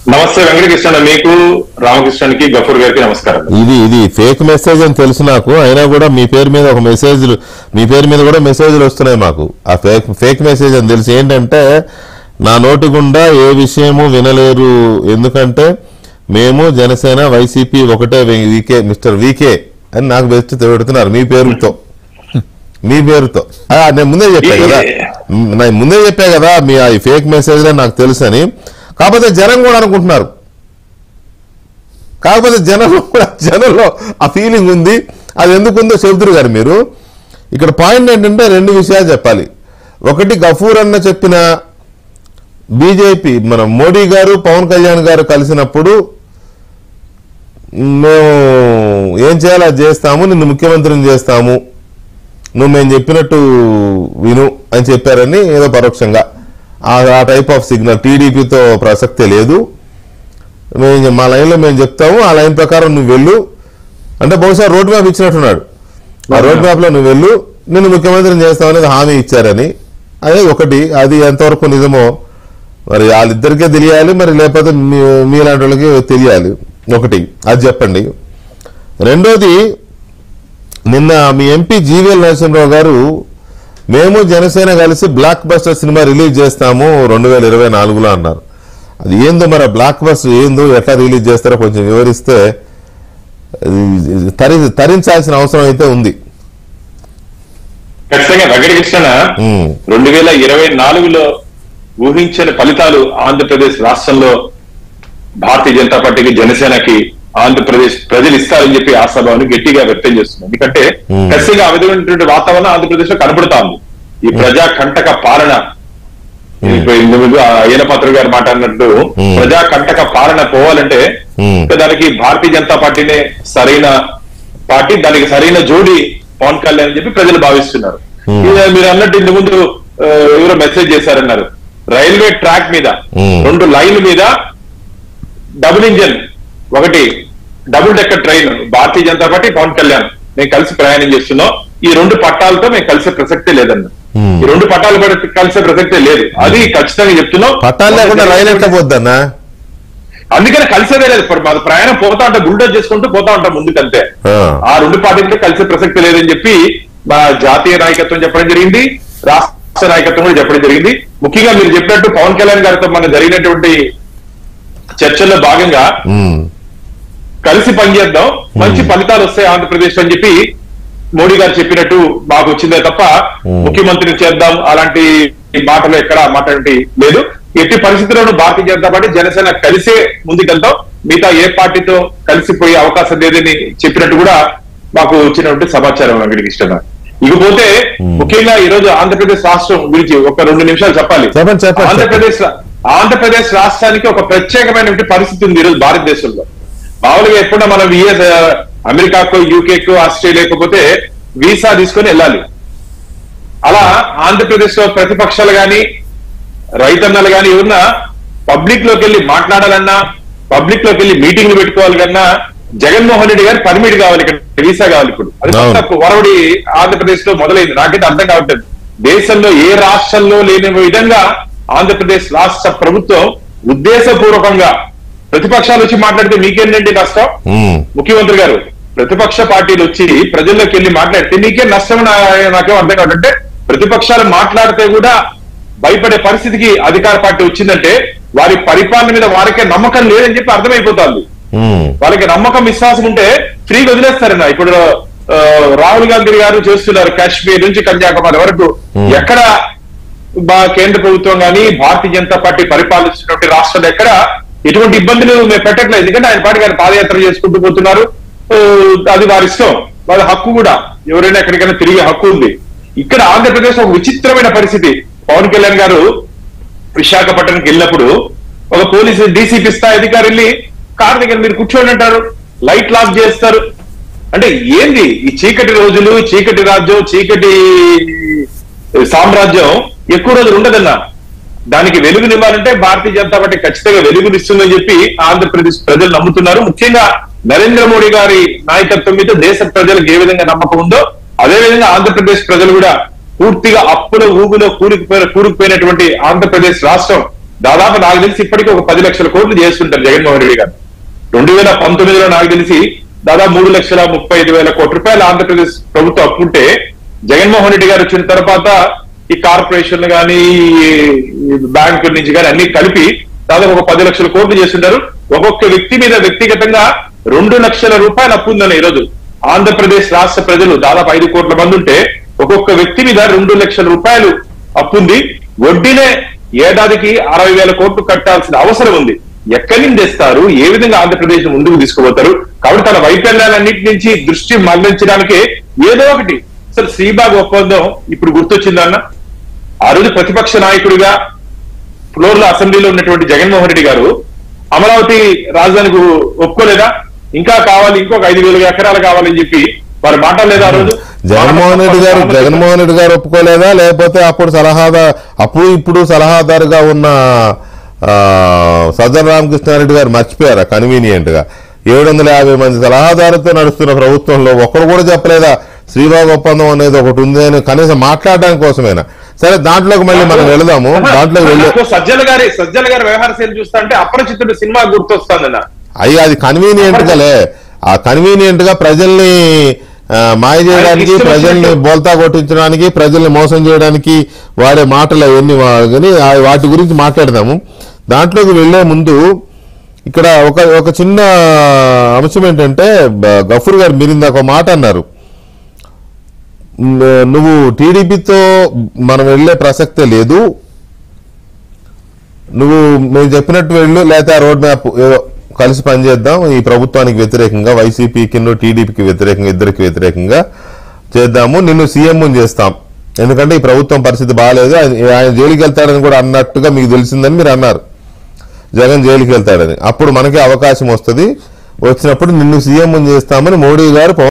నమస్తే వెంకటకృష్ణ మీకు రామకృష్ణకి గఫూర్ గారికి నమస్కారం ఇది ఇది ఫేక్ మెసేజ్ అని తెలుసు నాకు అయినా కూడా మీ పేరు మీద ఒక మెసేజ్ మీ పేరు మీద కూడా మెసేజ్లు వస్తున్నాయి మాకు ఆ ఫేక్ ఫేక్ మెసేజ్ అని తెలిసి ఏంటంటే నా నోటి గుండా ఏ విషయము వినలేరు ఎందుకంటే మేము జనసేన వైసీపీ ఒకటే వీకే మిస్టర్ వీకే అని నాకు బెస్ట్ పెడుతున్నారు మీ పేరుతో మీ పేరుతో ఆ, నేను ముందే చెప్పా కదా మ్, నేను ముందే చెప్పా కదా మీ ఆ ఫేక్ మెసేజ్ నాకు తెలుసు అని కాకపోతే జనం కూడా అనుకుంటున్నారు కాకపోతే జనంలో కూడా జనంలో ఆ ఫీలింగ్ ఉంది అది ఎందుకు ఉందో చెబుతురు గారు మీరు ఇక్కడ పాయింట్ ఏంటంటే రెండు విషయాలు చెప్పాలి ఒకటి గఫూర్ అన్న చెప్పిన బీజేపీ మన మోడీ గారు పవన్ కళ్యాణ్ గారు కలిసినప్పుడు మేము ఏం చేయాలో అది చేస్తాము నిన్ను ముఖ్యమంత్రిని చేస్తాము నువ్వు మేము చెప్పినట్టు విను అని చెప్పారని ఏదో పరోక్షంగా ఆ ఆ టైప్ ఆఫ్ సిగ్నల్ టీడీపీతో ప్రసక్తే లేదు మేము మా లైన్లో మేము చెప్తాము ఆ లైన్ ప్రకారం నువ్వు వెళ్ళు అంటే బహుశా రోడ్ మ్యాప్ ఇచ్చినట్టున్నాడు ఆ రోడ్ మ్యాప్ లో నువ్వు వెళ్ళు నిన్ను ముఖ్యమంత్రిని చేస్తావు అనేది హామీ ఇచ్చారని అదే ఒకటి అది ఎంతవరకు నిజమో మరి వాళ్ళిద్దరికే తెలియాలి మరి లేకపోతే మీ మీలాంటి వాళ్ళకి తెలియాలి ఒకటి అది చెప్పండి రెండోది నిన్న మీ ఎంపీ జీవీఎల్ నరసింహరావు గారు మేము జనసేన కలిసి బ్లాక్ బస్టర్ సినిమా రిలీజ్ చేస్తాము రెండు వేల ఇరవై నాలుగులో అన్నారు అది ఏందో మరి ఆ బ్లాక్ బస్టర్ ఏందో ఎట్లా రిలీజ్ చేస్తారో కొంచెం వివరిస్తే ఇది తరి తరించాల్సిన అవసరం అయితే ఉంది ఖచ్చితంగా వెంకటకృష్ణ ఉమ్, రెండు వేల ఇరవై నాలుగులో ఊహించని ఫలితాలు ఆంధ్రప్రదేశ్ రాష్ట్రంలో భారతీయ జనతా పార్టీకి జనసేనకి ఆంధ్రప్రదేశ్ ప్రజలు ఇస్తారని చెప్పి ఆశాభావాన్ని గట్టిగా వ్యక్తం చేస్తున్నారు ఎందుకంటే Hmm. ఖచ్చితంగా ఆ విధమైనటువంటి వాతావరణం ఆంధ్రప్రదేశ్ లో కనబడుతా ఉంది ఈ ప్రజా కంటక పాలన ఇప్పుడు ఇంతకు ముందు ఆ అయ్యనపాత్ర గారు మాట్లాడినట్టు Hmm. ప్రజా కంటక పాలన పోవాలంటే Hmm. ఇంకా దానికి భారతీయ జనతా పార్టీనే సరైన పార్టీ దానికి సరైన జోడి పవన్ కళ్యాణ్ అని చెప్పి ప్రజలు భావిస్తున్నారు Hmm. ఇది మీరు అన్నట్టు ఇంతకు ముందు ఆ, ఎవరో మెసేజ్ చేశారన్నారు రైల్వే ట్రాక్ మీద Hmm. రెండు లైన్ల మీద డబుల్ ఇంజన్ ఒకటి double decker train Bharatiya Janata Party Pawan Kalyan మేము కలిసి ప్రయాణం చేస్తున్నాం ఈ రెండు పట్టాలతో మేము కలిసే ప్రసక్తే లేదన్న Hmm. ఈ రెండు పట్టాలు కూడా కలిసే ప్రసక్తే లేదు అది ఖచ్చితంగా చెప్తున్నాం పట్టాలు లేకుండా రైలు ఎట్లా పోద్దన్నా అందుకని కలిసేదే లేదు ఇప్పుడు మన ప్రయాణం పోతా ఉంటాం బుల్డోజ్ చేసుకుంటూ పోతా ఉంటాం ముందుకంతే ఆ. ఆ రెండు పార్టీలతో కలిసే ప్రసక్తి లేదని చెప్పి మా జాతీయ నాయకత్వం చెప్పడం జరిగింది రాష్ట్ర నాయకత్వం కూడా చెప్పడం జరిగింది ముఖ్యంగా మీరు చెప్పినట్టు పవన్ కళ్యాణ్ గారితో మన జరిగినటువంటి చర్చల్లో భాగంగా ఉమ్, కలిసి పనిచేద్దాం మంచి ఫలితాలు వస్తాయి ఆంధ్రప్రదేశ్ అని చెప్పి మోడీ గారు చెప్పినట్టు మాకు వచ్చిందే తప్ప Hmm. ముఖ్యమంత్రిని చేద్దాం అలాంటి మాటలు ఎక్కడ మాట్లాడి లేదు ఎట్టి పరిస్థితుల్లోనూ భారతీయ జనతా పార్టీ జనసేన కలిసే ముందుకెళ్తాం మిగతా ఏ పార్టీతో కలిసిపోయే అవకాశం లేదని చెప్పినట్టు కూడా మాకు వచ్చినటువంటి సమాచారం వెంకటకృష్ణ ఇకపోతే ముఖ్యంగా ఈ రోజు ఆంధ్రప్రదేశ్ రాష్ట్రం గురించి ఒక రెండు నిమిషాలు చెప్పాలి చెప్పండి, చెప్పండి, ఆంధ్రప్రదేశ్ రా- ఆంధ్రప్రదేశ్ రాష్ట్రానికి ఒక ప్రత్యేకమైనటువంటి పరిస్థితి ఉంది ఈరోజు భారతదేశంలో మామూలుగా ఎప్పుడన్నా మనం విఎస్ అమెరికాకు యూకేకు ఆస్ట్రేలియాకు పోతే వీసా తీసుకొని వెళ్ళాలి అలా ఆంధ్రప్రదేశ్ లో ప్రతిపక్షాలు గాని రైతన్నలు గాని ఎవరన్నా పబ్లిక్ లోకి వెళ్ళి మాట్లాడాలన్నా పబ్లిక్ లోకి వెళ్ళి మీటింగ్లు పెట్టుకోవాలి కన్నా జగన్మోహన్ రెడ్డి గారు పర్మిట్ కావాలి ఇక్కడ వీసా కావాలి ఇప్పుడు అది అవును. కొత్త వరవడి ఆంధ్రప్రదేశ్ లో మొదలైంది నాకైతే అర్థం కావట్లేదు దేశంలో ఏ రాష్ట్రంలో లేని విధంగా ఆంధ్రప్రదేశ్ రాష్ట్ర ప్రభుత్వం ఉద్దేశపూర్వకంగా ప్రతిపక్షాలు వచ్చి మాట్లాడితే మీకేంటండి నష్టం ఉమ్, ముఖ్యమంత్రి గారు ప్రతిపక్ష పార్టీలు వచ్చి ప్రజల్లోకి వెళ్ళి మాట్లాడితే నీకే నష్టం నా- నాకేం అర్థం కావట్టే ప్రతిపక్షాలు మాట్లాడితే కూడా భయపడే పరిస్థితికి అధికార పార్టీ వచ్చిందంటే వారి పరిపాలన మీద వారికే నమ్మకం లేదని చెప్పి అర్థమైపోతుంది ఉమ్, వాళ్ళకి నమ్మకం విశ్వాసం ఉంటే ఫ్రీగా వదిలేస్తారన్న ఇప్పుడు ఆ, రాహుల్ గాంధీ గారు చేస్తున్నారు కాశ్మీర్ నుంచి కన్యాకుమారి వరకు Hmm. ఎక్కడ బా- కేంద్ర ప్రభుత్వం గాని భారతీయ జనతా పార్టీ పరిపాలిస్తున్నటువంటి రాష్ట్రాలు ఎక్కడ ఎటువంటి ఇబ్బందులు మేము పెట్టట్లేదు ఎందుకంటే ఆయన పార్టీ గారు పాదయాత్ర చేసుకుంటూ పోతున్నారు ఆ, అది వారి ఇష్టం వాళ్ళ హక్కు కూడా ఎవరైనా ఎక్కడికైనా తిరిగే హక్కు ఉంది ఇక్కడ ఆంధ్రప్రదేశ్ ఒక విచిత్రమైన పరిస్థితి పవన్ కళ్యాణ్ గారు విశాఖపట్నంకి వెళ్ళినప్పుడు ఒక పోలీసు డీసీపీ స్థాయి అధికారి వెళ్ళి కార్ దగ్గర మీరు కూర్చోండి అంటారు లైట్ లాక్ చేస్తారు అంటే ఏంది ఈ చీకటి రోజులు చీకటి రాజ్యం చీకటి సామ్రాజ్యం ఎక్కువ రోజులు ఉండదన్నా దానికి వెలుగునివ్వాలంటే భారతీయ జనతా పార్టీ ఖచ్చితంగా వెలుగునిస్తుందని చెప్పి ఆంధ్రప్రదేశ్ ప్రజలు నమ్ముతున్నారు ముఖ్యంగా నరేంద్ర మోడీ గారి నాయకత్వం మీద దేశ ప్రజలకు ఏ విధంగా నమ్మకం ఉందో అదే విధంగా ఆంధ్రప్రదేశ్ ప్రజలు కూడా పూర్తిగా అప్పుల ఊగులో కూరుకుపోయిన కూరుకుపోయినటువంటి ఆంధ్రప్రదేశ్ రాష్ట్రం దాదాపు నాకు తెలిసి ఇప్పటికీ ఒక పది లక్షల కోట్లు చేస్తుంటారు జగన్మోహన్ రెడ్డి గారు రెండు వేల పంతొమ్మిదిలో నాకు తెలిసి దాదాపు మూడు లక్షల ముప్పై ఐదు వేల కోట్ల రూపాయలు ఆంధ్రప్రదేశ్ ప్రభుత్వం అప్పుంటే జగన్మోహన్ రెడ్డి గారు వచ్చిన తర్వాత ఈ కార్పొరేషన్లు కానీ బ్యాంకుల నుంచి కానీ అన్ని కలిపి దాదాపు ఒక పది లక్షల కోట్లు చేస్తుంటారు ఒక్కొక్క వ్యక్తి మీద వ్యక్తిగతంగా రెండు లక్షల రూపాయలు అప్పు ఉందని ఈరోజు ఆంధ్రప్రదేశ్ రాష్ట్ర ప్రజలు దాదాపు ఐదు కోట్ల మంది ఉంటే ఒక్కొక్క వ్యక్తి మీద రెండు లక్షల రూపాయలు అప్పుంది వడ్డీనే ఏడాదికి అరవై వేల కోట్లు కట్టాల్సిన అవసరం ఉంది ఎక్కడి నుంచి తెస్తారు ఏ విధంగా ఆంధ్రప్రదేశ్ ముందుకు తీసుకుపోతారు కాబట్టి తన వైఫల్యాలన్నిటి నుంచి దృష్టి మళ్లించడానికే ఏదో ఒకటి అసలు శ్రీబాగ్ ఒప్పందం ఇప్పుడు గుర్తొచ్చిందన్న ఆ రోజు ప్రతిపక్ష నాయకుడిగా ఫ్లోర్ లో అసెంబ్లీలో ఉన్నటువంటి జగన్మోహన్ రెడ్డి గారు అమరావతి రాజధానికి ఒప్పుకోలేదా ఇంకా కావాలి ఇంకొక ఐదు వేల ఎకరాలు కావాలని చెప్పి వారు మాట్లాడలేదు ఆ రోజు జగన్మోహన్ రెడ్డి గారు జగన్మోహన్ రెడ్డి గారు ఒప్పుకోలేదా లేకపోతే అప్పుడు సలహాదారు అప్పుడు ఇప్పుడు సలహాదారుగా ఉన్న ఆ, సజ్జన రామకృష్ణారెడ్డి గారు మర్చిపోయారా కన్వీనియంట్ గా ఏడు వందల యాభై మంది సలహాదారుతో నడుస్తున్న ప్రభుత్వంలో ఒక్కడు కూడా చెప్పలేదా శ్రీబాబు ఒప్పందం అనేది ఒకటి ఉంది అని కనీసం మాట్లాడడానికి కోసమేనా సరే దాంట్లోకి మళ్ళీ మనం వెళదాము దాంట్లోకి వెళ్ళి నాకు సజ్జల గారి సజ్జల గారి వ్యవహార శైలి చూస్తా అంటే అపరిచితుడు సినిమా గుర్తొస్తుందన్న అయ్యి అది కన్వీనియంట్ గాలే ఆ కన్వీనియంట్ గా ప్రజల్ని ఆ, మాయ చేయడానికి ఇష్టం ప్రజల్ని వచ్చినట్టు. బోల్తా కొట్టించడానికి ప్రజల్ని మోసం చేయడానికి వాడే మాటలు అవన్నీ వా- కానీ ఆ- వాటి గురించి మాట్లాడదాము దాంట్లోకి వెళ్లే ముందు ఇక్కడ ఒక ఒక చిన్న అంశం ఏంటంటే బ- గఫూర్ గారు మీరు ఇందాక ఒక మాట అన్నారు మ్, నువ్వు టీడీపీతో మనం వెళ్ళే ప్రసక్తే లేదు నువ్వు మేము చెప్పినట్టు వెళ్ళు లేకపోతే ఆ రోడ్ మ్యాప్ ఏదో కలిసి పనిచేద్దాం ఈ ప్రభుత్వానికి వ్యతిరేకంగా వైసీపీకి టీడీపీకి వ్యతిరేకంగా ఇద్దరికి వ్యతిరేకంగా చేద్దాము నిన్ను సీఎం చేస్తాం ఎందుకంటే ఈ ప్రభుత్వం పరిస్థితి బాగాలేదు ఆయన ఆయన జైలుకి వెళ్తాడని కూడా అన్నట్టుగా మీకు తెలిసిందని మీరు అన్నారు జగన్ జైలుకి వెళ్తాడని అప్పుడు మనకి అవకాశం వస్తుంది వచ్చినప్పుడు నిన్ను సీఎం చేస్తామని మోడీ గారు